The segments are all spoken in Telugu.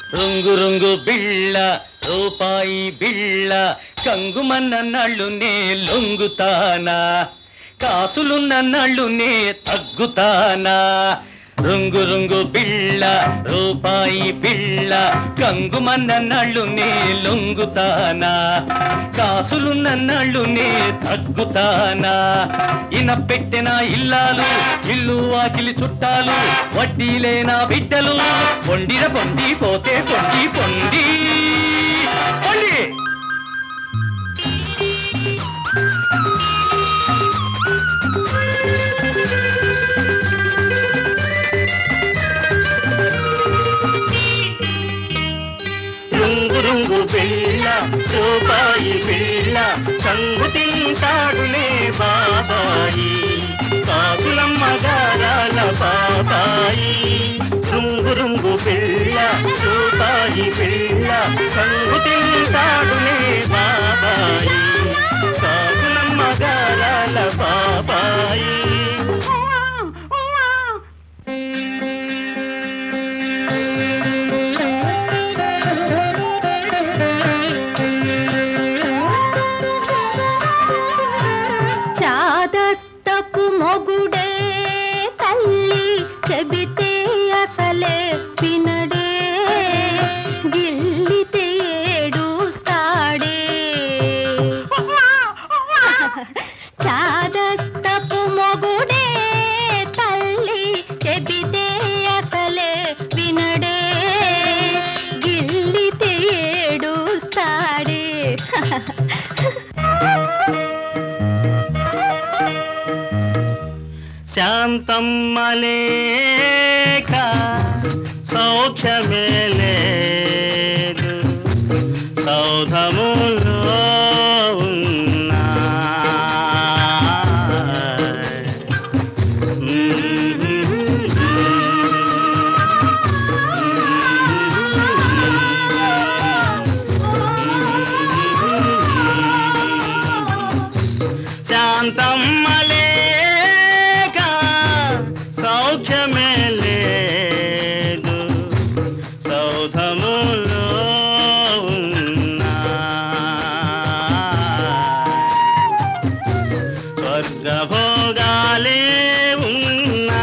రుంగు రుంగు బిళ్ళ రూపాయి బిళ్ళ కంగుమన్న నళ్ళు నే లొంగుతానా కాసులున్న నళ్ళు నే తగ్గుతానా రుంగు రుంగు బిళ్ళ రూపాయి బిళ్ళ కంగుమన్న నళ్ళు నే లొంగుతానా కాసులున్న నళ్ళు నే తగ్గుతానా ఇన పెట్టిన ఇల్లాలు ఇల్లు వాకిలి చుట్టాలు వడ్డీలేనా బిడ్డలు పొండిన పొండి పోతే పొండి పొండి పొండి రుంగు రుంగు బిళ్ళ రూపాయి బిళ్ళ సంగు తింటాడులే బాబాయి కాకులమ్మ గారాల బాబాయి రుంగు రుంగు బిళ్ళ రూపాయి బిళ్ళ సంగు తింటాడులే బాబాయి కాకులమ్మ గారాల బాబాయి చాదస్తపు మొగుడే తల్లి చెబితే అసలే వినడే గిల్లితే ఏడుస్తాడే చాదస్తపు మొగుడే తల్లి చెబితే అసలే వినడే గిల్లితే ఏడుస్తాడే శాంతమ్మలేక సౌఖ్యమే లేదు సౌధములో ఉన్నా శాంతమ్మలేక సౌఖ్యమే లేదు సౌధములో ఉన్నా స్వర్గభోగాలే ఉన్నా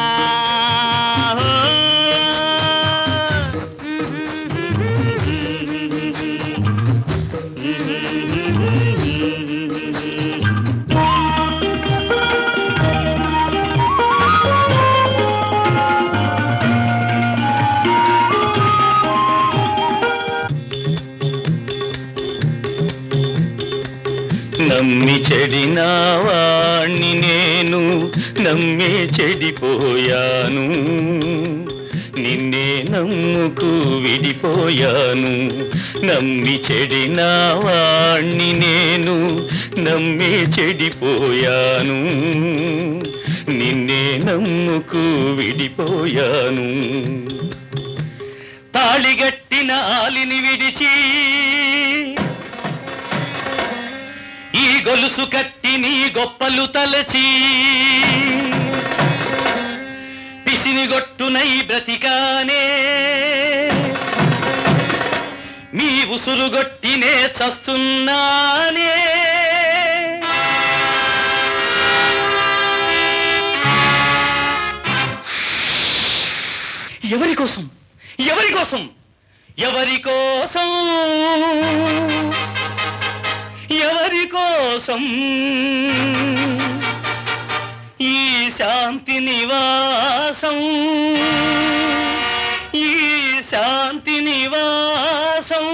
నమ్మి చెడిన వాణ్ణి నేను నమ్మే చెడిపోయాను నిన్నే నమ్ముకు విడిపోయాను నమ్మి చెడిన వాణ్ణి నేను నమ్మే చెడిపోయాను నిన్నే నమ్ముకు విడిపోయాను తాళిగట్టిన ఆలిని విడిచి ఈ గొలుసు కట్టి నీ గొప్పలు తలచి పిసినిగొట్టునై బ్రతికానే మీ ఉసురుగొట్టినే చస్తున్నానే ఎవరి కోసం ఎవరి కోసం ఎవరి కోసం ఎవరి కోసం ఈ శాంతి నివాసం ఈ శాంతి నివాసం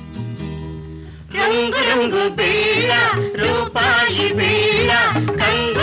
రంగు రంగు బిళ్ళ రూపాయి బిళ్ళ కంగు